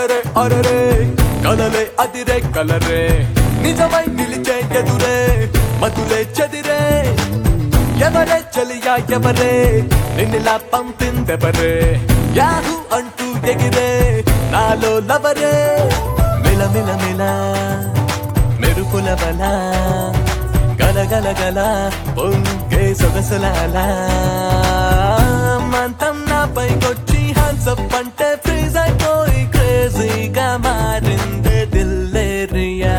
అరరే అరరే కలలే అదిరే కలరే నిజమై నిలిచే ఎదురే మధులే చెదిరే ఎవరే చలియా ఎవరే నిన్నిలా పంపిందెవరే యాహు అంటూ ఎగిరే నాలో లవరే మిల మిల మిల మెరుపుల బల గల గల గల పొంగే సొగసులాల మంతం నాపై కొచ్చి హన్సప్ అంటే ఫ్రీజ్ అయిపోయి క్రేజీగా మారిందే దిల్లేరియా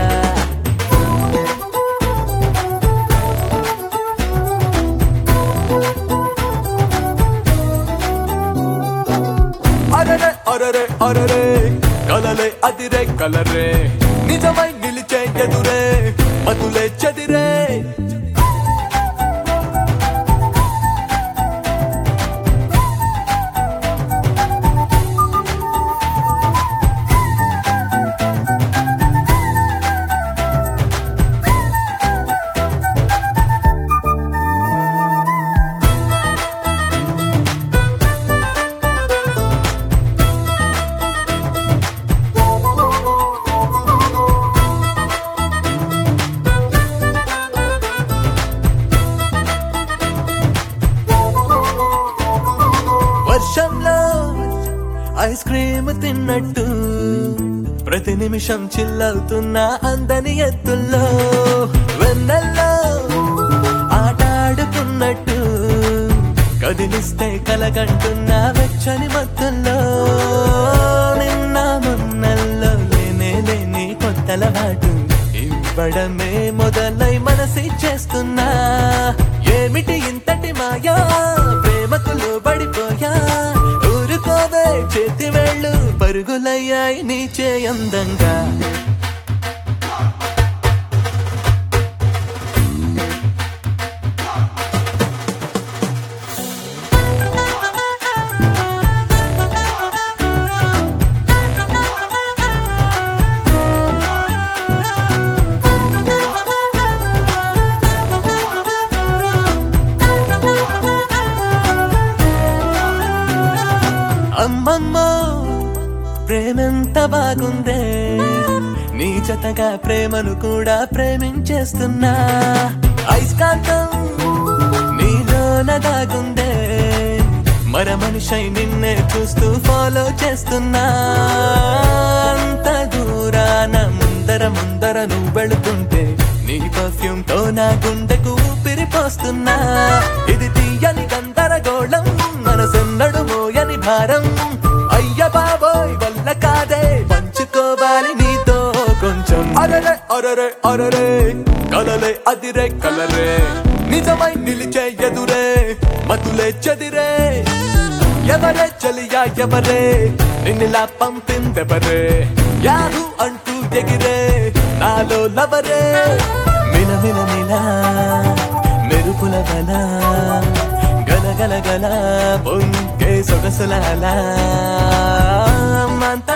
అరరే అరరే అరరే కలలే అదిరే కలరే నిజమై నిలిచే ఎదురే మధులే చెదిరే వర్షంలో ఐస్ క్రీమ్ తిన్నట్టు ప్రతి నిమిషం చిల్లవుతున్న అందని ఎత్తుల్లో వెన్నెల్లో ఆటాడుకున్నట్టు కదిలిస్తే కలగంటున్న వెచ్చని మత్తుల్లో నిన్న మొన్నల్లో లేనే లేని కొత్తలవాటు ఇవ్వడమే మొదలై మనసిచ్చేస్తున్నా ఏమిటి ఇంతటి మాయా ప్రేమకు లోబడిపోయా ఊరుకోవే చేతి వేళ్ళు పరుగులయ్యాయి నీ చేయందంగా అమ్మమ్మ ప్రేమెంత బాగుందే నీ జతగా ప్రేమను కూడా ప్రేమించేస్తున్నా ఐస్కాంతం నీలోన దాగుందే మర మనిషై నిన్నే చూస్తూ ఫాలో చేస్తున్నా అంత దూరాన ముందర ముందర నువ్వు వెళుతుంటే నీ పర్ఫ్యూమ్ తో నా గుండెకు ఊపిరి పోస్తున్నా ఇది తీయని గందరగోళం మనసెన్నడు మోయని భారం అయ్య బాబోయ్ వల్ల కాదే పంచుకోవాలి నీతో కొంచెం అరరే అరరే అరరే కలలే అదిరే కలరే నిజమై నిలిచే ఎదురే మతులే చెదిరే ఎవరే చలియా ఎవరే నిన్నిలా పంపిందెవరే యాహు అంటూ ఎగిరే నాలో లవరే మిల మిల మిల మెరుపుల బల గల గల గల పొంగే సొగసులాల మంత